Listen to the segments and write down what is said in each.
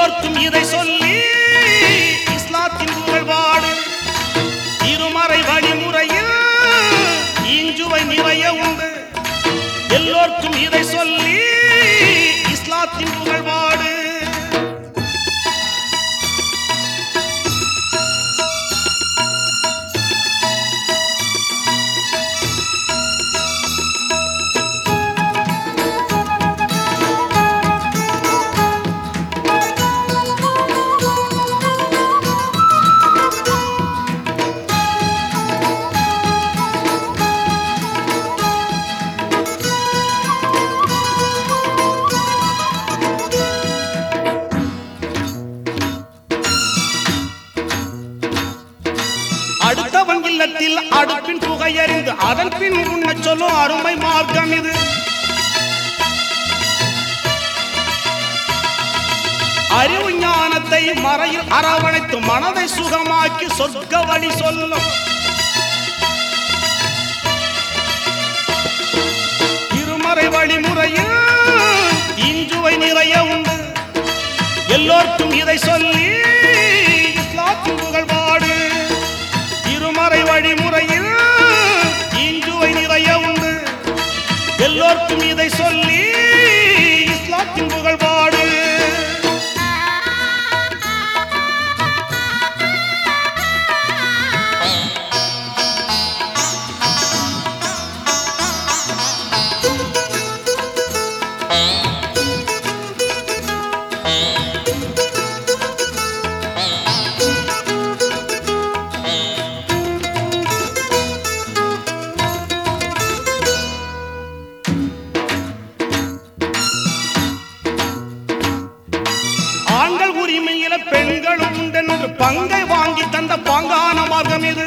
எல்லோர்க்கும் இதை சொல்லி இஸ்லாத்தின் புகழ்வாடு இருமறை வழிமுறையில் இஞ்சுவை நிறைய உண்டு எல்லோர்க்கும் இதை சொல்லி இஸ்லாத்தின் புகழ்வாடு அடுத்தவன் இல்லத்தில் அடுப்பின் புகையறிந்து அதன் பின் உண்ணச் சொல்லும் அருமை மார்க்கம் இது அறிவு ஞானத்தை மறையில் அரவணைத்து மனதை சுகமாக்கி சொர்க்க வழி சொல்லும் இருமறை வழிமுறையில் இஞ்சுவை நிறைய உண்டு எல்லோர்க்கும் இதை சொல்லி இஸ்லாத்தின் புகழ்பாடு இருமறை வழிமுறையில் இஞ்சுவை நிறைய உண்டு எல்லோர்க்கும் இதை சொல்லி இஸ்லாத்தின் புகழ்பாடு ஆண்கள் உரிமையில பெண்களும் உண்டென்று பங்கை வாங்கி தந்த பாங்கான மார்க்கம் இது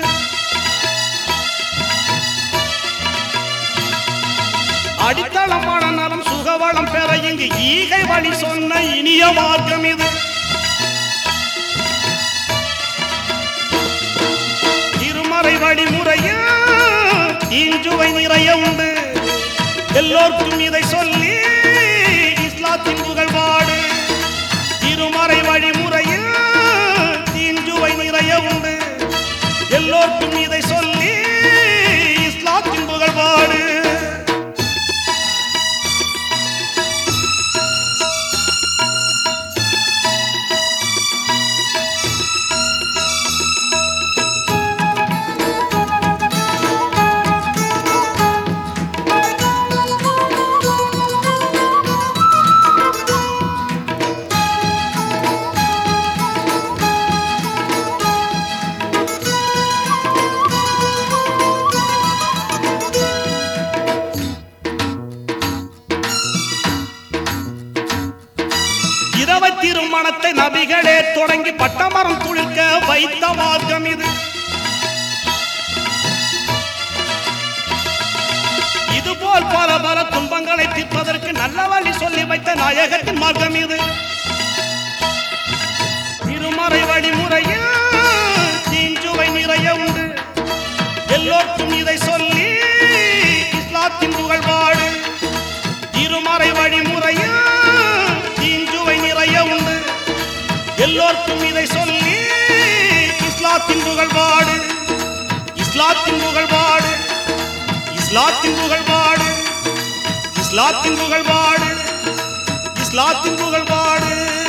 அடித்தளமான நலம் சுகவளம் பெற இங்கு ஈகை வழி சொன்ன இனிய மார்க்கம் இது திருமறை வழிமுறையில் இஞ்சுவை நிறைய உண்டு எல்லோர்க்கும் இதை சொல்லி இஸ்லாத்தின் புகழ்பாடு திருமறை வழிமுறையில் இஞ்சுவை நிறைய உண்டு எல்லோர்க்கும் இதை சொல்லி இஸ்லாத்தின் புகழ்பாடு இரவ திருமணத்தை நபிகளே தொடங்கி பட்டமரம் துளிர்க்க வைத்த மார்க்கம் இது இதுபோல் பல பல துன்பங்களை தீர்ப்பதற்கு நல்ல வழி சொல்லி வைத்த நாயகத்தின் மார்க்கம் இது திருமறை வழிமுறையில் தீஞ்சுவை நிறைய உண்டு எல்லோருக்கும் இதை சொல்லி இஸ்லாத்தின் புகழ்பாடு இருமறை வழிமுறையில் தீஞ்சுவை நிறைய உண்டு எல்லோருக்கும் இதை சொல்லி இஸ்லாத்தின் புகழ்பாடு இஸ்லாத்தின் புகழ்பாடு இஸ்லாத்தின் புகழ்பாடு இஸ்லாத்தின் புகழ்பாடு இஸ்லாத்தின் புகழ்பாடு